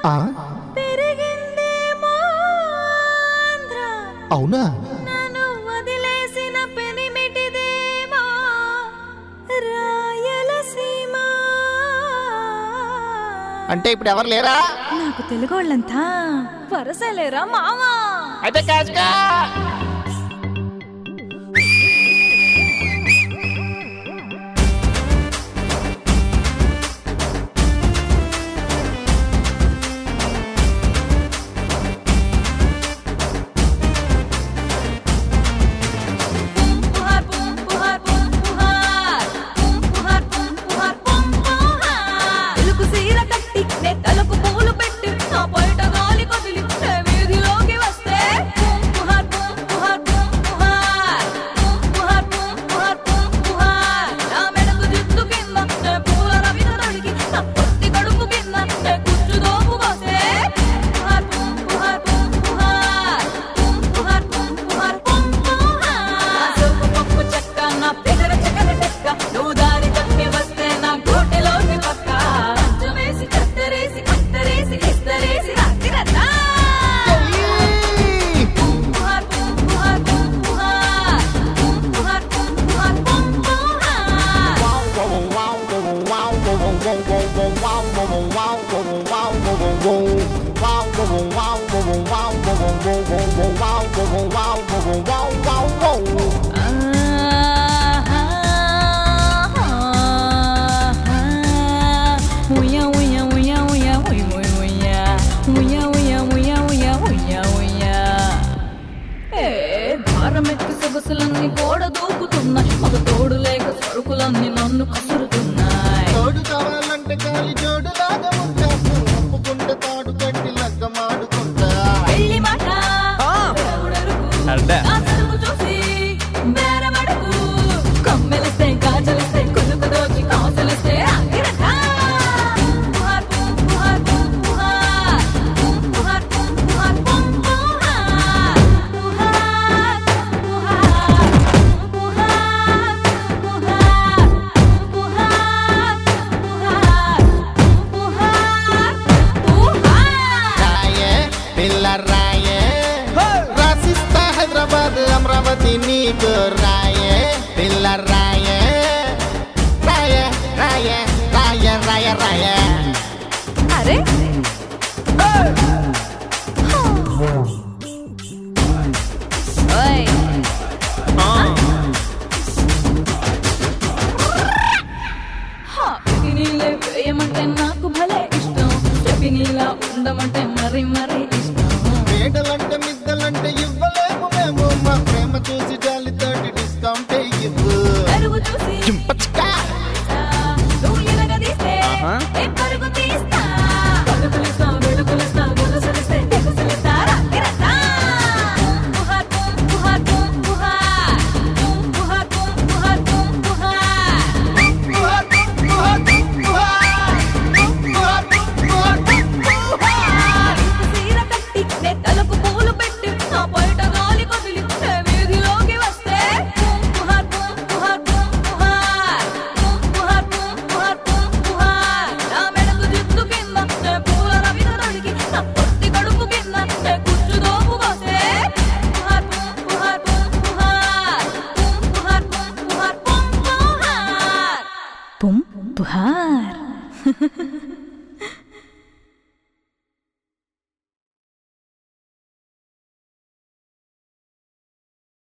ఆ, పెరిగిందేమో ఆంధ్ర అవునా నన్ను వదిలేసిన పెనిమిటిదేమో రాయలసీమ అంటే ఇప్పుడు ఎవరు లేరా నాకు తెలుగు వాళ్ళంతా వరసలేరా మావా అయితే కాచుకా పుహార్ పుం పుహార్ పుం పుహార్ పుం పుహార్ పుం పుహార్ పుం పుహార్ తెలుగు సీర కట్టి నే తలకు పూలు పెట్టి నా బయట గాలి కదిలి నే వీధిలోకి వస్తే పుం పుహార్ పుం పుహార్ పుం పుహార్ పుం పుహార్ పుం పుహార్ పుం పుహార్ నా మెడకు జుట్టు కింద నే పూల రవిన తొడిగి నా పొట్టి కడుపు కింద నే కుచ్చు దోపు కోసే పుహార్ పుం పుహార్ పుం పుహార్ పుం పుహార్ పుం పుహార్ పుం పుహార్ సోపు పప్పు చెక్క నా పెదర చెక్కల చెక్క నువ్వు దారి తప్పి వస్తే నా గోటెలోకి పక్క మంచం వేసి కత్తరేసి కత్తరేసి ఇస్తరేసి రాత్రి రత్తా పుహార్ పుం పుహార్ పుం పుహార్ పుం పుహార్ పుం పుహార్ పుం పుహార్ సొగసులన్నీ గోడ దూకుతున్నాయి ఒక తోడు లేక సరుకులన్నీ నన్ను కసురుతున్నాయి తోడు కావాలంటే కాలి జోడులాగా ఉంటా ఒప్పుకుంటే తాడు కట్టి లగ్గమాడుకుంటా పెళ్లి మాట దేవుడెరుగు. అంటే? నా సరుకు చూసి బేరమడుగు. కమ్మెలిస్తే గాజలిస్తే కొనుకు దోచి కాసులిస్తే అంగిరట. పుహార్ పుం పుహార్ పుం పుహార్. పుం పుహార్ పుం పుహార్ పుం పుహార్. పుహార్ పుహార్ పుహార్ పుహార్ పుహార్ పుహార్ పుహార్ రాయే పిల్ల రాయే రాసిస్తా హైదరాబాద్ అమరావతి నీకు రాయే పిల్ల రాయే రాయే రాయే రాయే రాయే రాయే అరే ఓయ్ హా, నీళ్ళే వేయమంటే నాకు భలే ఇష్టం చెప్పి నీలా ఉండమంటే మరి మరి ఇష్టం మేడలంటే మిద్దలంటే ఇవ్వలేము మేము మా ప్రేమ చూసి జాలితోటి డిస్కౌంట్ ఇవ్వు పెరుగు చూసి చింపచ్కా నువ్వు ఎనగదీస్తే ఆహా. ఏ పరుగు తీస్తా పలుకులిస్తా వెలుగులిస్తా గొలుసులిస్తే తెగుసులిస్తా రాత్రిరత్తా. పుహార్ పుం పుహార్ పుం పుహార్. పుం పుహార్ పుం పుహార్ పుం పుహార్. పుహార్. సీర కట్టి నే తలకు పూలు పెట్టి నా బయట గాలి కదిలి నే వీధిలోకి వస్తే పుం పుహార్ పుం పుహార్ పుం పుహార్. పుం పుహార్ పుం పుహార్ పుం పుహార్. నా మెడకు జుట్టు కింద నే పూల రవిన తొడిగి నా పొట్టి కడుపు కింద నే కుచ్చు దోపు కోసే పుహార్ పుం పుహార్ పుం పుహార్. పుం పుహార్ పుం పుహార్ పుం పుహార్. పుం పుహార్